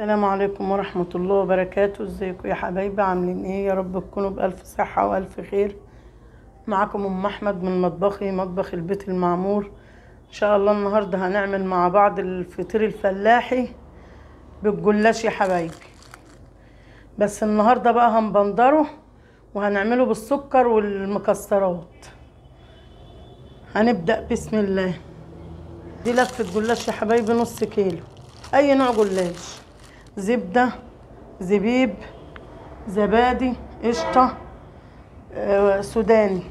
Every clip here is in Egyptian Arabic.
السلام عليكم ورحمة الله وبركاته ازيكم يا حبايبي عاملين ايه يا رب تكونوا بألف صحة وألف خير معاكم أم أحمد من مطبخي مطبخ البيت المعمور إن شاء الله النهاردة هنعمل مع بعض الفطير الفلاحي بالجلاش يا حبايبي بس النهاردة بقى هنبندره وهنعمله بالسكر والمكسرات هنبدأ بسم الله دي لفة جلاش يا حبايبي نص كيلو أي نوع جلاش زبدة زبيب زبادي قشطة آه، سوداني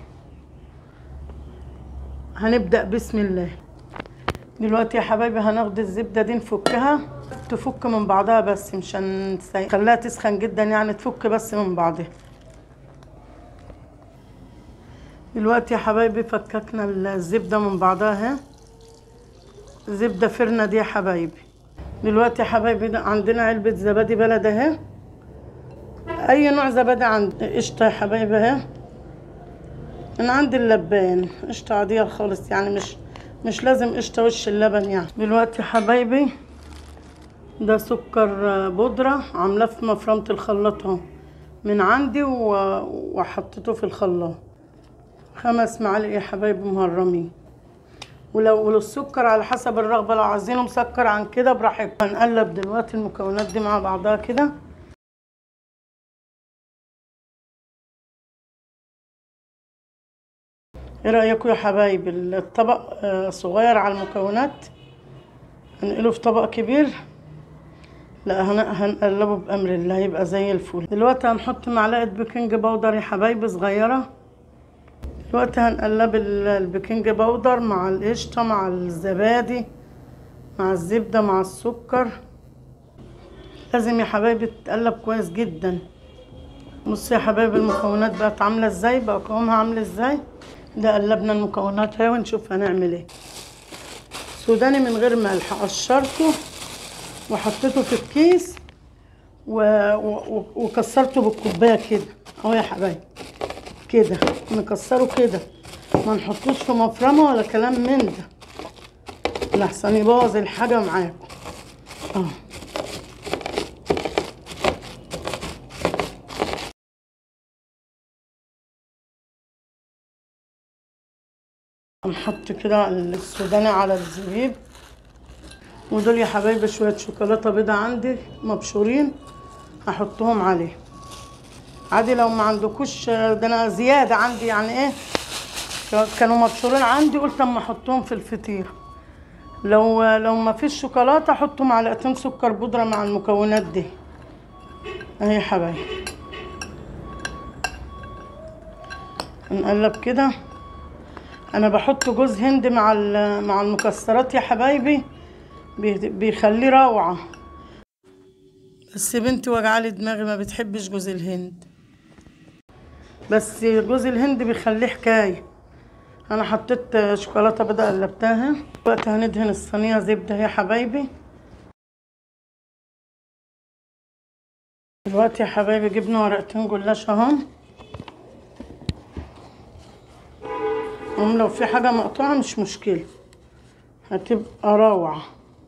هنبدأ بسم الله دلوقتي يا حبايبي هناخد الزبدة دي نفكها تفك من بعضها بس مش هنخليها تسخن جدا يعني تفك بس من بعضها دلوقتي يا حبايبي فككنا الزبدة من بعضها اهي زبدة فرنة دي يا حبايبي دلوقتي يا حبايبي ده عندنا علبة زبادي بلد اهي اي نوع زبادي عند قشطة يا حبايبي اهي من عند اللبان قشطة عادية خالص يعني مش مش لازم قشطة وش اللبن يعني دلوقتي يا حبايبي ده سكر بودرة عاملاه في مفرمة الخلاط اهو من عندي و- وحطيته في الخلاط خمس معالق يا حبايبي مهرمين ولو ولو السكر على حسب الرغبة لو عايزينه مسكر عن كده براحتكم هنقلب دلوقتي المكونات دي مع بعضها كده ايه رأيكم يا حبايبي الطبق آه، صغير على المكونات هنقله في طبق كبير لا هن- هنقلبه بأمر الله هيبقى زي الفل دلوقتي هنحط معلقة بيكنج باودر يا حبايبي صغيرة دلوقتي هنقلب ال- البيكنج باودر مع القشطة مع الزبادي مع الزبدة مع السكر لازم يا حبايبي تتقلب كويس جدا بصوا يا حبايبي المكونات بقت عاملة ازاي بقى قوامها عامل ازاي ده قلبنا المكونات اهي ونشوف هنعمل ايه سوداني من غير ملح قشرته وحطيته في الكيس و... و... وكسرته بالكوبايه كده اهو يا حبايبي كده نكسره كده ما نحطوش في مفرمه ولا كلام من ده لحسن يبوظ الحاجه معاكم اه هنحط كده السوداني على الزبيب ودول يا حبايبي شويه شوكولاته بيضه عندي مبشورين هحطهم عليه عادي لو ما عندكوش ده انا زياده عندي يعني ايه كانوا مبشورين عندي قلت اما احطهم في الفطير لو لو ما فيش شوكولاته احط معلقتين سكر بودره مع المكونات دي اهي يا حبايبي نقلب كده انا بحط جوز هند مع ال- مع المكسرات يا حبايبي بي- بيخليه روعه بس بنتي وجعالي دماغي ما بتحبش جوز الهند بس جوز الهند بيخليه حكايه انا حطيت شوكولاته بيضاء قلبتها دلوقتي هندهن الصينيه زبده يا حبايبي دلوقتي يا حبايبي جبنا ورقتين جلاش اهم هم لو في حاجه مقطوعه مش مشكله هتبقى روعه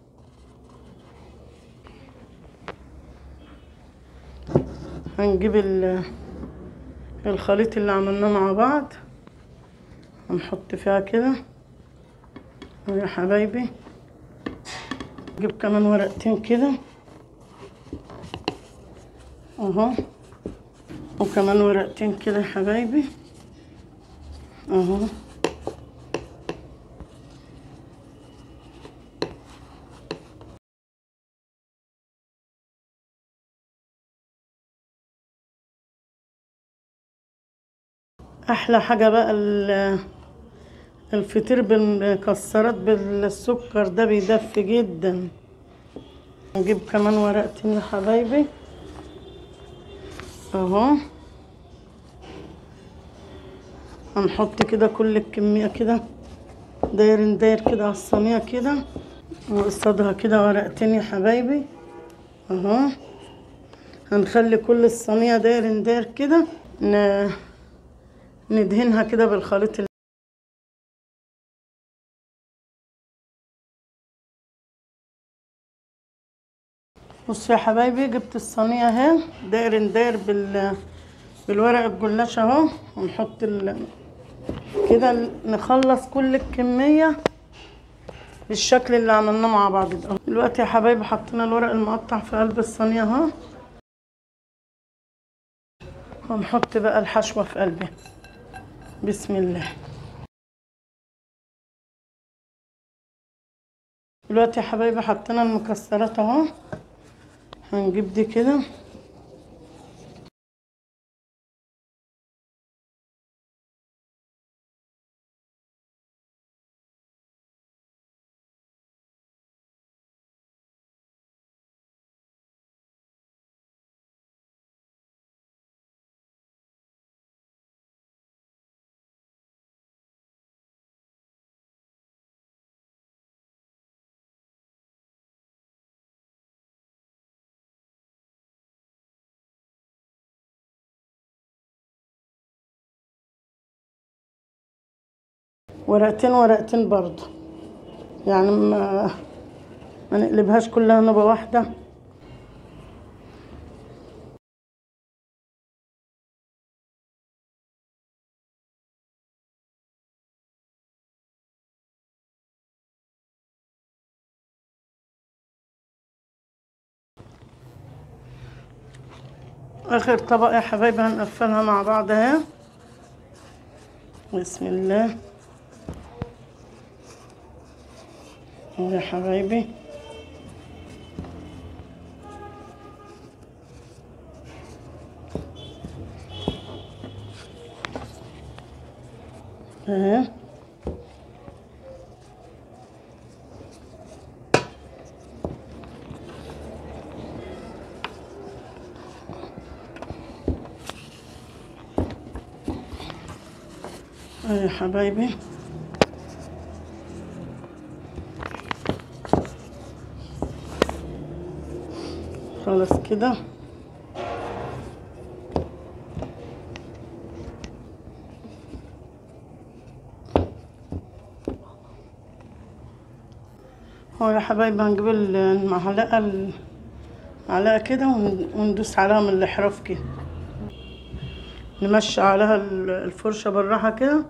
هنجيب ال- الخليط اللي عملناه مع بعض هنحط فيها كده أهو يا حبايبي نجيب كمان ورقتين كده اهو وكمان ورقتين كده يا حبايبي اهو احلى حاجه بقى ال- الفطير بالمكسرات بالسكر ده بيدفي جدا نجيب كمان ورقتين يا حبايبي اهو هنحط كده كل الكميه كده دايرين داير كده على الصينيه كده وقصادها كده ورقتين يا حبايبي اهو هنخلي كل الصينيه دايرين داير كده ن... ندهنها كده بالخليط ال- بصوا يا حبايبي جبت الصينيه اهي داير نداير بال بالورق الجلاش اهو ونحط ال... كده نخلص كل الكميه بالشكل اللي عملناه مع بعض ده دلوقتي يا حبايبي حطينا الورق المقطع في قلب الصينيه اهو ونحط بقى الحشوه في قلبه بسم الله دلوقتي يا حبايبي حطينا المكسرات اهو هنجيب دي كده ورقتين ورقتين برضو يعني ما ما نقلبهاش كلها نوبة واحدة اخر طبق يا حبايبي هنقفلها مع بعض اهي بسم الله يا حبايبي اهي اهي يا حبايبي خلاص كده هو يا حبايبي هنجيب المعلقة المعلقة كده ون- وندوس عليها من الحرف كده نمشي عليها ال- الفرشة بالراحة كده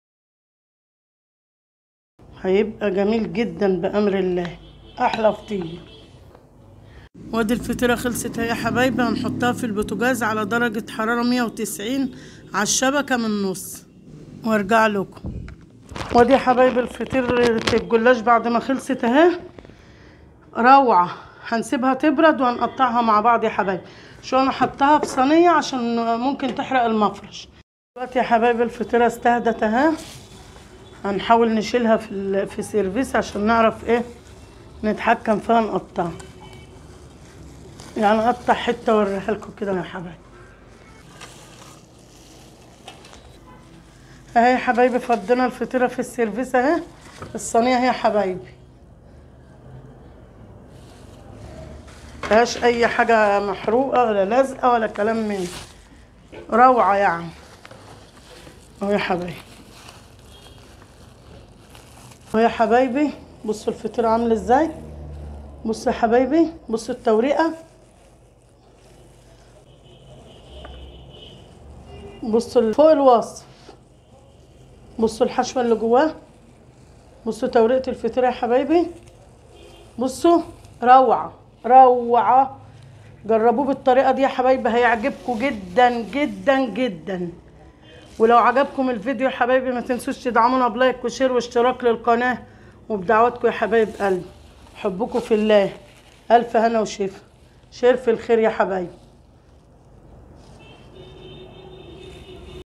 هيبقى جميل جدا بأمر الله أحلى فطير وادي الفطيرة خلصت اهي يا حبايبي هنحطها في البوتاجاز على درجة حرارة 190 على الشبكة من النص وارجع لكم وادي يا حبايبي الفطير الجلاش بعد ما خلصت اهي روعة هنسيبها تبرد وهنقطعها مع بعض يا حبايبي شو انا حطها في صينية عشان ممكن تحرق المفرش دلوقتي يا حبايبي الفطيرة استهدت اهي هنحاول نشيلها في ال- في سيرفيس عشان نعرف ايه نتحكم فيها نقطعها يعني اقطع حته واوريها لكم كده يا حبايبي اهي يا حبايبي فضينا الفطيره في السيرفيس اهي الصينيه اهي يا حبايبي مفيهاش اي حاجه محروقه ولا لازقه ولا كلام من ده. روعه يعني اهو يا حبايبي اهو يا حبايبي بصوا الفطيره عامله ازاي بصوا يا حبايبي بصوا التوريقه بصوا فوق الوصف بصوا الحشوه اللي جواه بصوا توريقه الفطيره يا حبايبي بصوا روعه روعه جربوه بالطريقه دي يا حبايبي هيعجبكم جدا جدا جدا ولو عجبكم الفيديو يا حبايبي ما تنسوش تدعمونا بلايك وشير واشتراك للقناه وبدعواتكم يا حبايب قلبي حبكم في الله الف هنا وشفا شير في الخير يا حبايبي